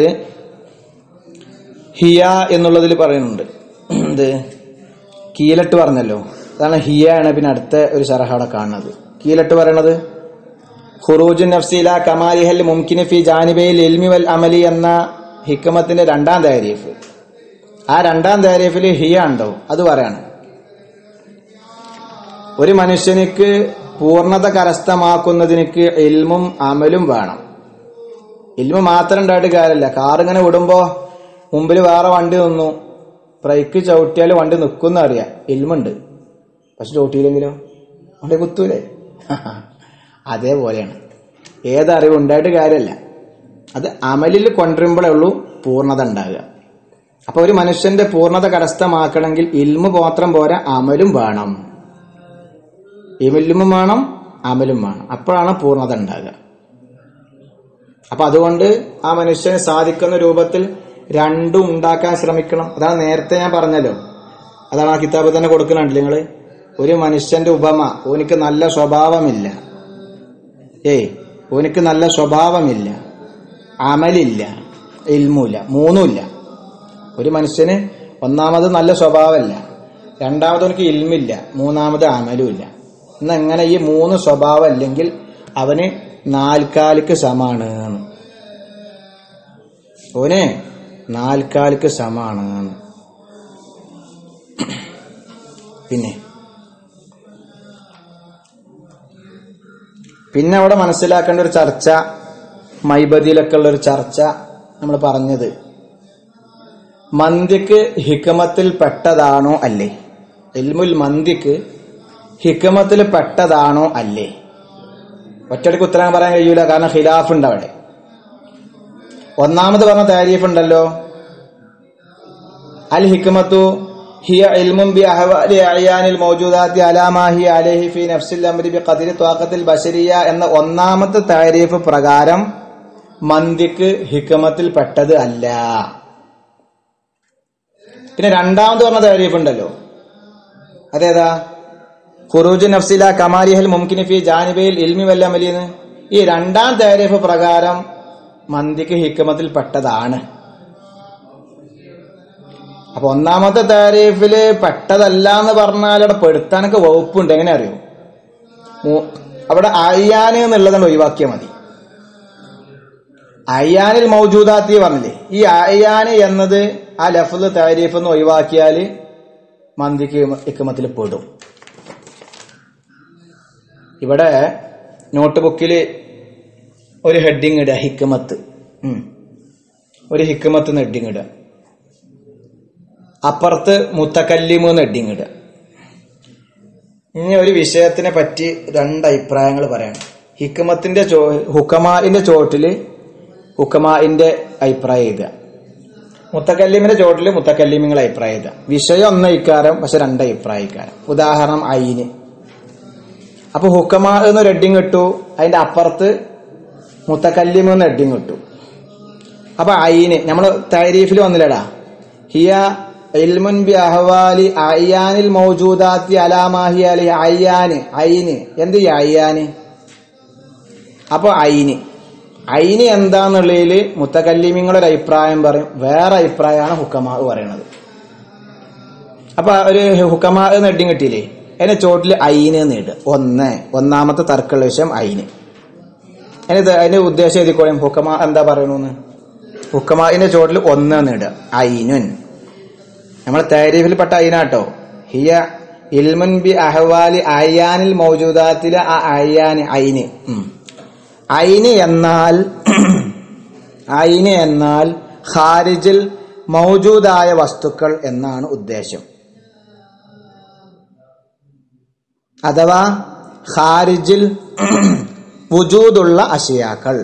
ഹിയ എന്നുള്ളതിൽ പറയുന്നുണ്ട് എന്ത് കീലട്ട് പറഞ്ഞല്ലോ അതാണ് ഹിയ ആണ് പിന്നെ അടുത്ത ഒരു ശരഹ അവിടെ കാണുന്നത് കീലട്ട് പറയണത് ഖുറൂജു നഫ്സീല കമാലിഹൽ മുംകിന് ഫി ജാനിബയിൽ എൽമി വൽ അമലി എന്ന ഹിക്കമത്തിന്റെ രണ്ടാം താരീഫ് ആ രണ്ടാം താരീഫിൽ ഹിയ ഉണ്ടോ അത് പറയാണ് ഒരു മനുഷ്യനിക്ക് പൂർണ്ണത കരസ്ഥമാക്കുന്നതിനിക്ക് ഇൽമും അമലും വേണം ഇൽമ മാത്രം ഉണ്ടായിട്ട് കാര്യമില്ല കാർ ഇങ്ങനെ വിടുമ്പോ മുമ്പിൽ വേറെ വണ്ടി നിന്നു ബ്രേക്ക് ചവിട്ടിയാൽ വണ്ടി നിൽക്കുന്ന അറിയാം ഇൽമുണ്ട് പക്ഷെ ചവിട്ടിയില്ലെങ്കിലോ വണ്ടി കുത്തൂലേ അതേപോലെയാണ് ഏതറിവ് ഉണ്ടായിട്ട് കാര്യമല്ല അത് അമലിൽ കൊണ്ടുവരുമ്പോഴേ ഉള്ളൂ പൂർണ്ണത ഉണ്ടാകുക അപ്പൊ ഒരു മനുഷ്യന്റെ പൂർണ്ണത കരസ്ഥമാക്കണമെങ്കിൽ ഇൽമു മാത്രം പോരാ അമലും വേണം ഇൽമും വേണം അമലും വേണം അപ്പോഴാണ് പൂർണ്ണത ഉണ്ടാകുക അപ്പൊ അതുകൊണ്ട് ആ മനുഷ്യന് സാധിക്കുന്ന രൂപത്തിൽ രണ്ടും ഉണ്ടാക്കാൻ ശ്രമിക്കണം അതാണ് നേരത്തെ ഞാൻ പറഞ്ഞല്ലോ അതാണ് ആ കിതാബ് തന്നെ കൊടുക്കുന്നുണ്ട് നിങ്ങള് ഒരു മനുഷ്യന്റെ ഉപമ ഓനിക്ക് നല്ല സ്വഭാവമില്ല ഏയ് ഓനിക്ക് നല്ല സ്വഭാവമില്ല അമലില്ല ഇൽമുല്ല മൂന്നുമില്ല ഒരു മനുഷ്യന് ഒന്നാമത് നല്ല സ്വഭാവമല്ല രണ്ടാമത് അവനക്ക് ഇൽമില്ല മൂന്നാമത് അമലുമില്ല ഇന്ന് എങ്ങനെ ഈ മൂന്ന് സ്വഭാവം അല്ലെങ്കിൽ അവന് നാൽക്കാലിക്ക് സമാണ് എന്ന്. ഓന് നാൽക്കാലിക്ക് സമാണ് എന്ന്. പിന്നെ പിന്നെ അവിടെ മനസ്സിലാക്കേണ്ട ഒരു ചർച്ച മൈബദിയിലൊക്കെ ഉള്ള ഒരു ചർച്ച നമ്മൾ പറഞ്ഞത് മന്തിക്ക് ഹിക്കമത്തിൽ പെട്ടതാണോ അല്ലേ ഇൽമുൽ മന്തിക്ക് ഹിക്കമത്തിൽ പെട്ടതാണോ അല്ലേ ഒറ്റയ്ക്ക് ഉത്തരം പറയാൻ കഴിയൂല കാരണം ഖിലാഫ് ഉണ്ട് അവിടെ ഒന്നാമത് പറഞ്ഞ താരീഫ് ഉണ്ടല്ലോ അൽ ഹിക്മത്തു ഹിയ ഇൽമും ബി അഹ്വാലി അയാനിൽ മൗജൂദാത്തി അലാമാ ഹിയ അലൈഹി ഫി നഫ്സിൽ അംരി ബി ഖദരി ത്വാഖത്തിൽ ബശരിയ എന്ന ഒന്നാമത്തെ താരീഫ് പ്രകാരം മന്തിക്ക് ഹിക്മത്തിൽ പെട്ടത് അല്ല പിന്നെ രണ്ടാമത് പറഞ്ഞ താരീഫ് ഉണ്ടല്ലോ അതേതാ ഖുറൂജ് നഫ്സില കമാലിഹൽ മുംകിന് ഫി ജാനിബയിൽ ഇൽമി വല്ലമലിന്ന് ഈ രണ്ടാം താരീഫ് പ്രകാരം മന്തിക്ക് ഹിക്കമത്തിൽ പെട്ടതാണ് അപ്പൊ ഒന്നാമത്തെ താരീഫില് പെട്ടതല്ല എന്ന് പറഞ്ഞാൽ അവിടെ പെടുത്താനൊക്കെ വകുപ്പുണ്ട് എങ്ങനെ അറിയോ മൂ- അവിടെ അയ്യാന് എന്നുള്ളതാണ് ഒഴിവാക്കിയാൽ മതി അയ്യാനിൽ മൗജൂദാത്തി പറഞ്ഞില്ലേ ഈ അയ്യാന് എന്നത് ആ ലഫ്ല് താരീഫ് എന്ന് ഒഴിവാക്കിയാൽ മന്തിക്ക് ഇക്കമത്തിൽ പെടും ഇവിടെ നോട്ട് ബുക്കിൽ ഒരു ഹെഡിങ് ഇടുക ഹിക്കമത്ത് ഉം. ഒരു ഹിക്കമത്ത് എന്ന് ഹെഡിങ് ഇടുക അപ്പുറത്ത് മുത്തക്കല്ലിമു എന്ന് ഹെഡിങ് ഇടുക ഇനി ഒരു വിഷയത്തിനെ പറ്റി രണ്ട് അഭിപ്രായങ്ങൾ പറയണം ഹിക്കമത്തിന്റെ ചോ ഹുക്കമാന്റെ ചോട്ടില് ഹുക്കമാന്റെ അഭിപ്രായം എഴുതുക മുത്തക്കല്ലിമിന്റെ ചോട്ടില് മുത്തക്കല്ലിമിങ്ങൾ അഭിപ്രായം എഴുതുക വിഷയം ഒന്ന് ഇക്കാരം പക്ഷെ രണ്ട് അഭിപ്രായം ഇക്കാരം ഉദാഹരണം അയിന് അപ്പൊ ഹുക്കമാ എന്നൊരു ഹെഡിങ് ഇട്ടു അതിന്റെ അപ്പുറത്ത് മുത്തക്കല്ലിമ എന്ന് ഹെഡിങ് ഇട്ടു അപ്പൊ അയിന് നമ്മള് താരീഫിൽ വന്നില്ലടാ ഹിയ ഇൽമുൻ ബി അഹ്വാലി അയ്യാനിൽ മൗജൂദാത്തി അലാമാഹി അലി അയ്യാന് അയിന് എന്ത് ഈ അയ്യാന് അപ്പൊ അയിന് അയിന് എന്താന്നുള്ളതില് മുത്തക്കല്ലിമിങ്ങളുടെ ഒരു അഭിപ്രായം പറയും വേറെ അഭിപ്രായമാണ് ഹുക്കമാ പറയണത് അപ്പൊ ഒരു ഹുക്കമാ നെഡിങ് കിട്ടിയില്ലേ അതിന്റെ ചോട്ടില് അയിന് നീട് ഒന്ന് ഒന്നാമത്തെ തർക്കമുള്ള വിഷയം അയിന് അതിന് അതിന്റെ ഉദ്ദേശം എഴുതിക്കോളും ഹുക്കമാ എന്താ പറയണെന്ന് ഹുക്കമാന്റെ ചോട്ടിൽ ഒന്ന് നീട് അയിനുൻ നമ്മൾ താരീഫിൽപ്പെട്ട അയിനാട്ടോ ഹിയ ഇൽമുൻ ബി അഹ്വാലി അയ്യാനിൽ മൗജൂദാത്തിലെ ആ അയ്യാന് അയിന് ഉം. അയിന് എന്നാൽ അയിന് എന്നാൽ ഖാരിജിൽ മൗജൂദായ വസ്തുക്കൾ എന്നാണ് ഉദ്ദേശം അഥവാ ഖാരിജിൽ വുജൂദുള്ള അഷിയാക്കൾ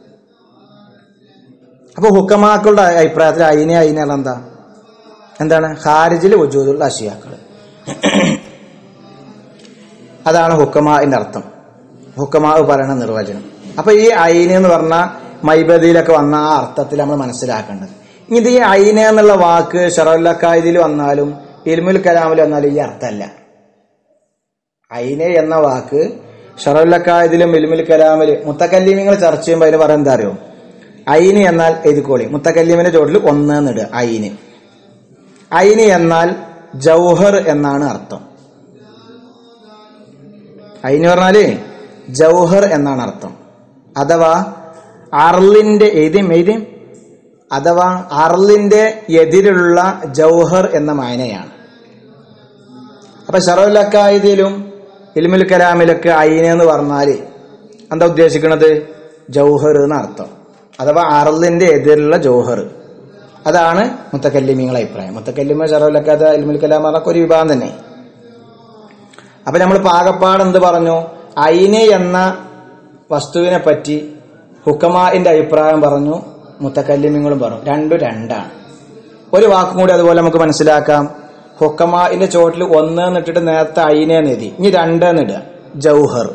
അപ്പൊ ഹുക്കമാക്കളുടെ അഭിപ്രായത്തിൽ അയിനെ അയിനെ എന്താ എന്താണ് ഖാരിജിൽ വുജൂദുള്ള അഷിയാക്കൾ അതാണ് ഹുക്കമാന്റെ അർത്ഥം ഹുക്കമാവ് പറയുന്ന നിർവചനം അപ്പൊ ഈ അയിന് എന്ന് പറഞ്ഞ മൈബദിയിലൊക്കെ വന്ന ആ അർത്ഥത്തിൽ നമ്മൾ മനസ്സിലാക്കേണ്ടത് ഇനി ഇത് ഈ അയിന എന്നുള്ള വാക്ക് ഷറല്ലക്കായതിൽ വന്നാലും ഇൽമുൽ കലാമിൽ വന്നാലും ഈ അർത്ഥമല്ല അയിന എന്ന വാക്ക് ഷറല്ലക്കായതിലും ഇൽമുൽ കലാമില് മുത്തക്കല്ലിമിങ്ങൾ ചർച്ച ചെയ്യുമ്പോൾ അതിന് പറയാൻ എന്താ അറിയോ അയിന് എന്നാൽ എഴുതിക്കോളി മുത്തക്കല്ലിമിന്റെ ചോട്ടിൽ ഒന്ന് എന്നിടുക അയിന് അയിന് എന്നാൽ ജൗഹർ എന്നാണ് അർത്ഥം അയിന് പറഞ്ഞാല് ജൗഹർ എന്നാണ് അർത്ഥം അഥവാ അർലിന്റെ എഴുതിയും എഴുതിയും അഥവാ അർലിന്റെ എതിരുള്ള ജൗഹർ എന്ന മായനയാണ് അപ്പൊ ഷറോലക്കായതിലും ഇൽമുൽ കലാമിലൊക്കെ അയിന എന്ന് പറഞ്ഞാല് എന്താ ഉദ്ദേശിക്കുന്നത് ജൗഹർ എന്ന അർത്ഥം അഥവാ അർലിന്റെ എതിരുള്ള ജൗഹർ അതാണ് മുത്തക്കല്ലിമിങ്ങളെ അഭിപ്രായം മുത്തക്കല്ലിമ ഷറോലക്കാത്ത ഇൽമുൽ കലാം പറഞ്ഞ ഒരു വിഭാഗം തന്നെ അപ്പൊ നമ്മൾ പാകപ്പാട് എന്ത് പറഞ്ഞു അയിന് എന്ന വസ്തുവിനെ പറ്റി ഹുക്കമാന്റെ അഭിപ്രായം പറഞ്ഞു മുത്തക്കല്ലിമിങ്ങളും പറഞ്ഞു രണ്ടും രണ്ടാണ് ഒരു വാക്കും കൂടി അതുപോലെ നമുക്ക് മനസ്സിലാക്കാം ഹുക്കമാന്റെ ചോട്ടിൽ ഒന്ന് എന്നിട്ടിട്ട് നേരത്തെ അയിനെ എഴുതി ഇനി രണ്ട് എന്നിടുക ജൗഹർ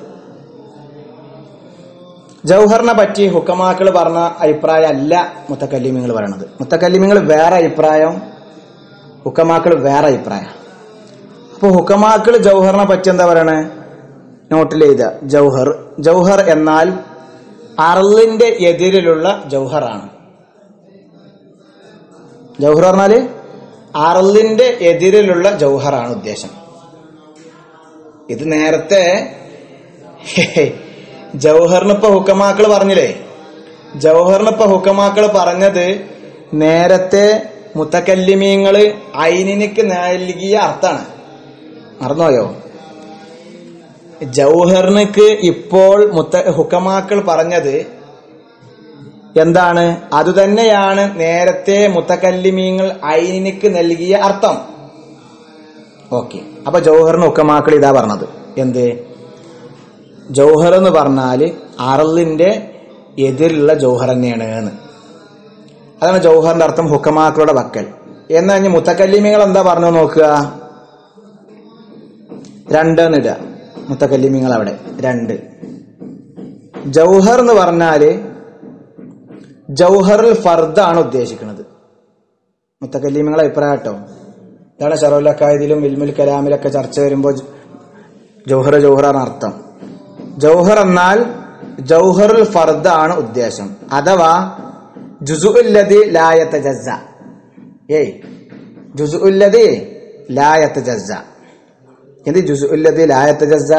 ജൗഹറിനെ പറ്റി ഹുക്കമാക്കൾ പറഞ്ഞ അഭിപ്രായം അല്ല മുത്തക്കല്ലിമിങ്ങൾ പറയണത് മുത്തക്കല്ലിമിങ്ങൾ വേറെ അഭിപ്രായം ഹുക്കമാക്കൾ വേറെ അഭിപ്രായം അപ്പൊ ഹുക്കമാക്കൾ ജൗഹറിനെ പറ്റി എന്താ പറയണേ നോട്ടിൽ എഴുതുക ജൗഹർ ജൗഹർ എന്നാൽ അർലിന്റെ എതിരിലുള്ള ജൗഹറാണ് ജൗഹർ പറഞ്ഞാല് അർലിന്റെ എതിരിലുള്ള ജൗഹറാണ് ഉദ്ദേശം ഇത് നേരത്തെ ജൗഹറിന് ഇപ്പൊ ഹുക്കമാക്കൾ പറഞ്ഞില്ലേ ജൗഹറിന് ഇപ്പൊ ഹുക്കമാക്കൾ പറഞ്ഞത് നേരത്തെ മുത്തക്കല്ലിമീങ്ങള് ഐനിനിക്ക് നൽകിയ അർത്ഥാണ് മറന്നുപോയോ ജൗഹറിനക്ക് ഇപ്പോൾ മുത്ത ഹുക്കമാക്കൾ പറഞ്ഞത് എന്താണ് അതുതന്നെയാണ് നേരത്തെ മുത്തക്കല്ലിമീങ്ങൾ ഐനിക്ക് നൽകിയ അർത്ഥം ഓക്കെ അപ്പൊ ജൗഹറിന് ഹുക്കമാക്കൾ ഇതാ പറഞ്ഞത് എന്ത് ജൗഹർ എന്ന് പറഞ്ഞാല് അറലിന്റെ എതിരുള്ള ജൗഹർ തന്നെയാണ് എന്ന് അതാണ് ജൗഹറിന്റെ അർത്ഥം ഹുക്കമാക്കളുടെ വക്കൽ എന്നാ ഇനി മുത്തക്കല്ലിമികൾ എന്താ പറഞ്ഞു നോക്കുക രണ്ട് എന്നിടുക മുത്തക്കല്ലിമിങ്ങൾ അവിടെ രണ്ട് ജൗഹർ എന്ന് പറഞ്ഞാല് ജൗഹറുൽ ഫർദാണ് ഉദ്ദേശിക്കുന്നത് മുത്തക്കല്ലിമിങ്ങളെ അഭിപ്രായം കേട്ടോ ഇതാണ് ഷറോലക്കായതിലും ഇൽമുൽ കലാമിലൊക്കെ ചർച്ച വരുമ്പോൾ ജൗഹർ ജൗഹറാണ് അർത്ഥം ജൗഹർ എന്നാൽ ജൗഹറുൽ ഫർദാണ് ഉദ്ദേശം അഥവാ ജുസുല്ലതി ലായത്ത ജസ്സ ഏയ് ജുസുല്ലതി ലായത്ത ജസ്സ എന്ത് ജുസുല്ലതി ലായത്ത ജസ്സ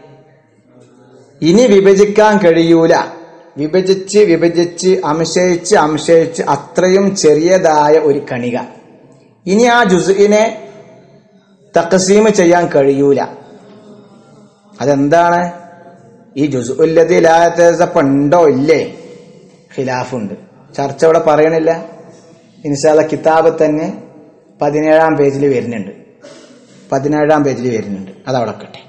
ഇനി വിഭജിക്കാൻ കഴിയൂല വിഭജിച്ച് വിഭജിച്ച് അംശയിച്ച് അംശയിച്ച് അത്രയും ചെറിയതായ ഒരു കണിക ഇനി ആ ജുസുവിനെ തക്കസീം ചെയ്യാൻ കഴിയൂല അതെന്താണ് ഈ ജുസുല്ലതി ലായത്ത പണ്ടോ ഇല്ലേ ഖിലാഫുണ്ട് ചർച്ച ഇവിടെ പറയണില്ല ഇൻഷാല്ല കിതാബ് തന്നെ പതിനേഴാം പേജിൽ വരുന്നുണ്ട് പതിനേഴാം പേജിൽ വരുന്നുണ്ട് അതവിടെ കട്ടെ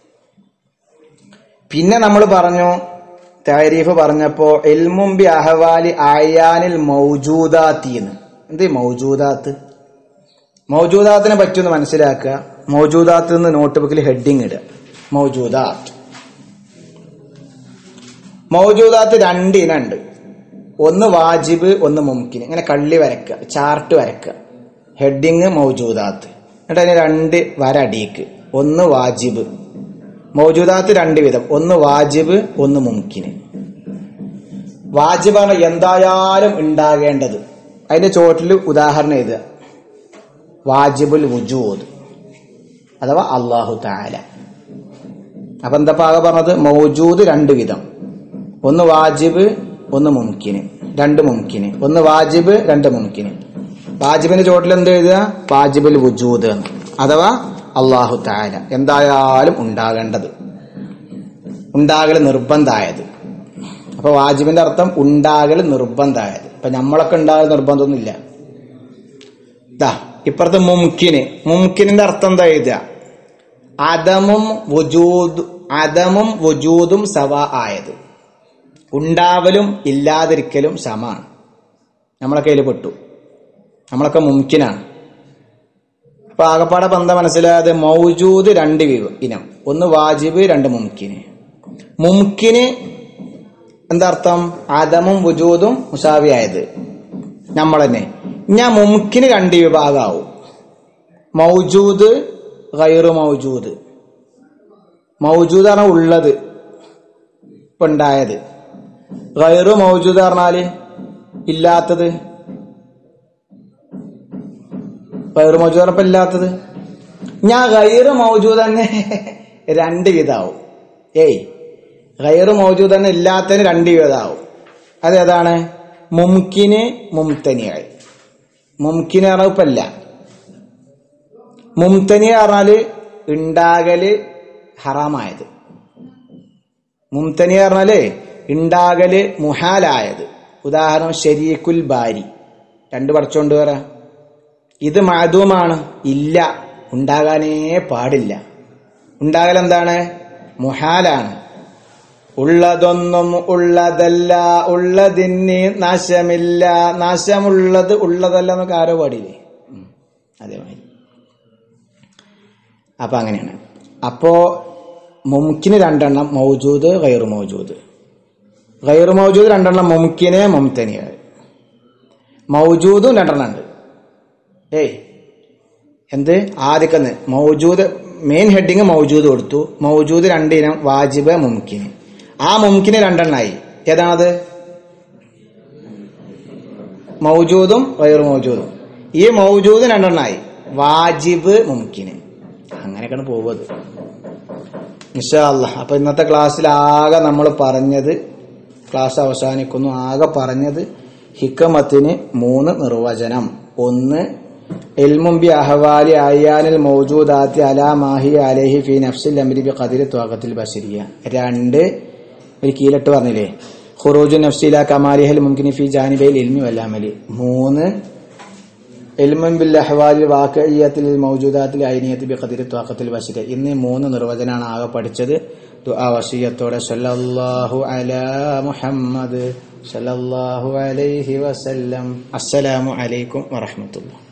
പിന്നെ നമ്മൾ പറഞ്ഞു താരീഫ് പറഞ്ഞപ്പോ എൽമുംബി അഹവാലി ആയാനിൽ മൗജൂദാത്തി എന്ന് എന്ത് ഈ മൗജൂദാത്ത് മൗജൂദാത്തിനെ പറ്റിയൊന്ന് മനസ്സിലാക്കുക മൗജൂദാത്ത് എന്ന് നോട്ട് ബുക്കിൽ ഹെഡിങ് ഇടുക മൗജൂദാത്ത് മൗജൂദാത്ത് രണ്ട് ഇനുണ്ട് ഒന്ന് വാജിബ് ഒന്ന് മുംകിന് ഇങ്ങനെ കള്ളി വരക്കുക ചാർട്ട് വരക്കുക ഹെഡിങ് മൗജൂദാത്ത് എന്നിട്ട് അതിന് രണ്ട് വര അടിയിക്ക് ഒന്ന് വാജിബ് മൗജൂദാത്ത് രണ്ട് വിധം ഒന്ന് വാജിബ് ഒന്ന് മുംകിന് വാജിബാണ് എന്തായാലും ഉണ്ടാകേണ്ടത് അതിന്റെ ചോട്ടിൽ ഉദാഹരണം എഴുതുക വാജിബുൽ വുജൂദ് അഥവാ അള്ളാഹു താല അപ്പൊ എന്താ പാക പറഞ്ഞത് മൗജൂദ് രണ്ട് വിധം ഒന്ന് വാജിബ് ഒന്ന് മുംകിന് രണ്ട് മുംകിന് ഒന്ന് വാജിബ് രണ്ട് മുംകിന് വാജിബിന്റെ ചോട്ടിൽ എന്ത് എഴുതുക വാജിബുൽ വുജൂദ് എന്ന് അഥവാ അള്ളാഹു താല എന്തായാലും ഉണ്ടാകേണ്ടത് ഉണ്ടാകൽ നിർബന്ധമായത് അപ്പൊ വാജിബിന്റെ അർത്ഥം ഉണ്ടാകൽ നിർബന്ധമായത് ഇപ്പൊ നമ്മളൊക്കെ ഉണ്ടാകൽ നിർബന്ധമൊന്നുമില്ല ദാ ഇപ്പുറത്ത് മുംകിന് മുംകിനിന്റെ അർത്ഥം എന്താ എഴുതുക അദമും വജൂദ് അദമും വജൂദും സവ ആയത് ഉണ്ടാവലും ഇല്ലാതിരിക്കലും സമാണ് നമ്മളെ കയ്യിൽ പെട്ടു നമ്മളൊക്കെ മുംകിനാണ് അപ്പൊ ആകപ്പാടെ ബന്ധം മനസ്സിലായത് മൗജൂദ് രണ്ട് വിവ- ഇനം ഒന്ന് വാജിബ് രണ്ട് മുംകിന് മുംകിന് എന്താ അർത്ഥം അദമും വുജൂദും മുസാവിയായത് നമ്മൾ തന്നെ ഞാൻ മുംകിന് രണ്ട് വിഭാഗമാവും മൗജൂദ് ഗൈറു മൗജൂദ് മൗജൂദ് ആണ് ഉള്ളത് ഇപ്പൊ ഉണ്ടായത് ഗൈറു മൗജൂദ് പറഞ്ഞാല് ഇല്ലാത്തത് ഗൈറു മൗജൂദ് പറഞ്ഞപ്പോ ഇല്ലാത്തത് ഞാൻ ഗൈറു മൗജൂദ് തന്നെ രണ്ട് വിധാവും ഏയ് ഗൈറു മൗജൂദ് തന്നെ ഇല്ലാത്തതിന് രണ്ട് വിധാവും അതേതാണ് മുംകിന് മുംതനിയായി മുംകിന് പറഞ്ഞാൽ ഇപ്പൊ ഇല്ല മുംതനി പറഞ്ഞാല് ഉണ്ടാകല് ഹറാമായത് മുംതനി പറഞ്ഞാല് ഉണ്ടാകല് മുഹാലായത് ഉദാഹരണം ഷരീഖുൽ ബാരി രണ്ട് പഠിച്ചോണ്ട് വരാ ഇത് മാധുമാണ് ഇല്ല ഉണ്ടാകാനേ പാടില്ല ഉണ്ടാകൽ എന്താണ് മുഹാലാണ് ഉള്ളതൊന്നും ഉള്ളതല്ല ഉള്ളതിന് നാശമില്ല നാശമുള്ളത് ഉള്ളതല്ല എന്നൊക്കെ ആരോ പാടിയില്ലേ ഉം, അതേമാതിരി അപ്പൊ അങ്ങനെയാണ് അപ്പോ മുംകിന് രണ്ടെണ്ണം മൗജൂദ് ഗൈറു മൗജൂദ് ഗൈറു മൗജൂദ് രണ്ടെണ്ണം മുംകിന് മുംതനിയ മൗജൂദും രണ്ടെണ്ണം ഉണ്ട് ഏയ് എന്ത് ആദ്യക്കന്ന് മൗജൂദ് മെയിൻ ഹെഡിങ് മൗജൂദ് കൊടുത്തു മൗജൂദ് രണ്ടിനം വാജിബ് മുംകിന് ആ മുംകിന് രണ്ടെണ്ണായി ഏതാണത് മൗജൂദും വയറു മൗജൂദും ഈ മൗജൂദ് രണ്ടെണ്ണായി വാജിബ് മുംകിന് അങ്ങനെയൊക്കെയാണ് പോവുന്നത് നിഷാല്ല അപ്പൊ ഇന്നത്തെ ക്ലാസ്സിൽ ആകെ നമ്മൾ പറഞ്ഞത് ക്ലാസ് അവസാനിക്കുന്നു ആകെ പറഞ്ഞത് ഹിക്കമത്തിന് മൂന്ന് നിർവചനം ഒന്ന് എൽമും ബി അഹവാലി അയ്യാനിൽ മൗജൂദാത്തി അലാ മാഹി അലഹി ഫി നഫ്സിൽ അമരി ബി ഖദിർ ത്വാഖത്തിൽ ബഷരിയ രണ്ട് ഒരു കീലട്ട് പറഞ്ഞില്ലേ ഖുറൂജു നഫ്സില കമാലിഹൽ മുംകിനി ഫി ജാനിബയിൽ ഇൽമി വല്ലാമലി മൂന്ന് എൽമൻ ബിൽ അഹ്വാലിൽ വാക്കയ്യത്തിൽ മൗജൂദാത്തിൽ ഐനിയത്ത് ബി ഖദിർ ത്വാഖത്തിൽ ബഷരിയ എന്നീ മൂന്ന് നിർവചനമാണ് ആകെ പഠിച്ചത് ദുആ വസിയത്തോടെ സല്ലല്ലാഹു അലാ മുഹമ്മദ് സല്ലല്ലാഹു അലൈഹി വസല്ലം അസ്സലാമു അലൈക്കും വറഹ്മത്തുള്ളാഹി